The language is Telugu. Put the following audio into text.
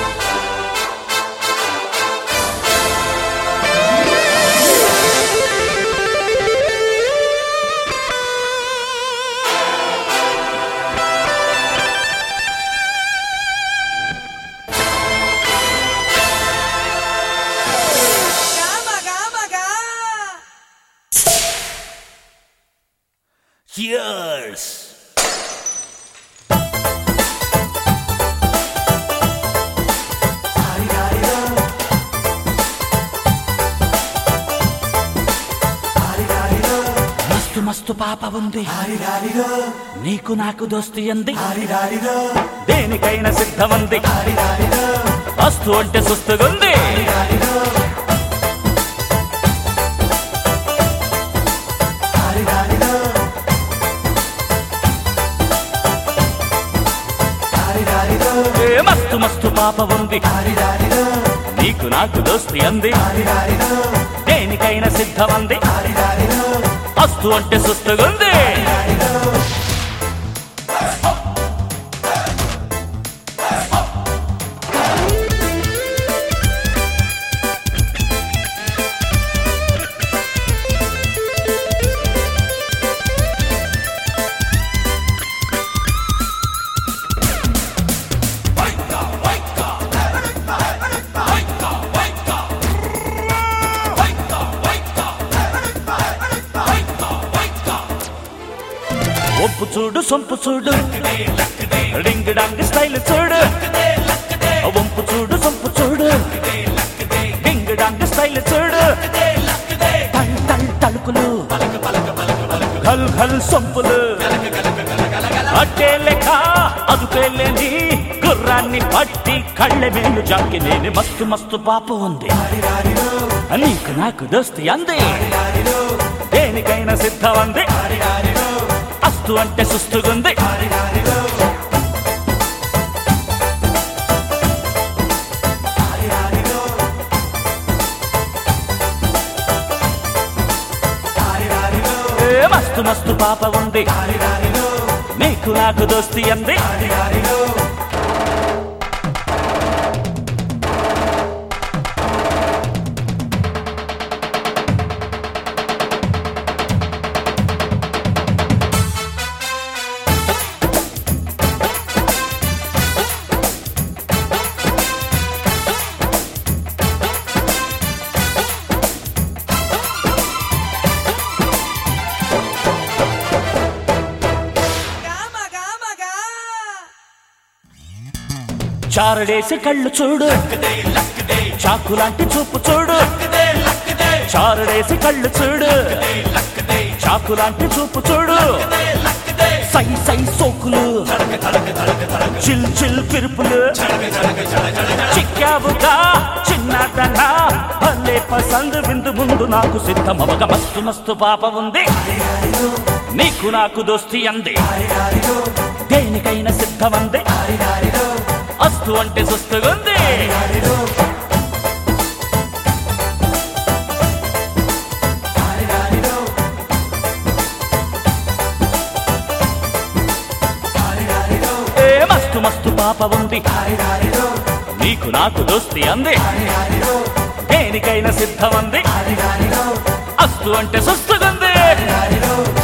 Cheers! మస్తు మస్తు పాప ఉంది నీకు నాకు దోస్తి అంది దేనికైనా సిద్ధమంది వస్తు అంటే సుస్తుగుంది ఏ మస్తు మస్తు పాప ఉంది నీకు నాకు దోస్తి అంది దేనికైనా సిద్ధమంది వస్తు అంటే సుస్తుగుంది ఒప్పు చూడు సొంపు చూడు డింగ్ డాంగ్ స్టైల్ చూడు వంపు చూడు సొంపు చూడు డింగ్ డాంగ్ స్టైల్ చూడు టల్ టల్ తలుకులు ఘల్ ఘల్ సొంపులు అట్టే లెక్క అదుపేలేని గుర్రాన్ని పట్టి కళ్ళ మేలు జాకి లేని మస్తు మస్తు పాప ఉంది నీకు నాకు దోస్తి అంది దేనికైనా సిద్ధం అంది అస్తు అంటే సుస్తుగుంది ఏ మస్తు మస్తు పాప ఉంది నీకు నాకు దోస్తి అంది చారడేసి కళ్ళు చూడు చాకు లాంటి చూపు చూడు చారడేసి కళ్ళు చూడు చాకు లాంటి చూపు చూడు సై సై సోకులు చిల్ చిల్ పిరుపులు చిక్కావుగా చిన్నదన్నా భలే పసందు విందు ముందు నాకు సిద్ధమవగ మస్తు మస్తు పాప ఉంది నీకు నాకు దోస్తి అంది దేనికైనా సిద్ధమంది అస్తు అంటే సుస్తుగుంది ఏ మస్తు మస్తు పాప ఉంది నీకు నాకు దోస్తి అంది దేనికైనా సిద్ధమంది అస్తు అంటే సుస్తుగుంది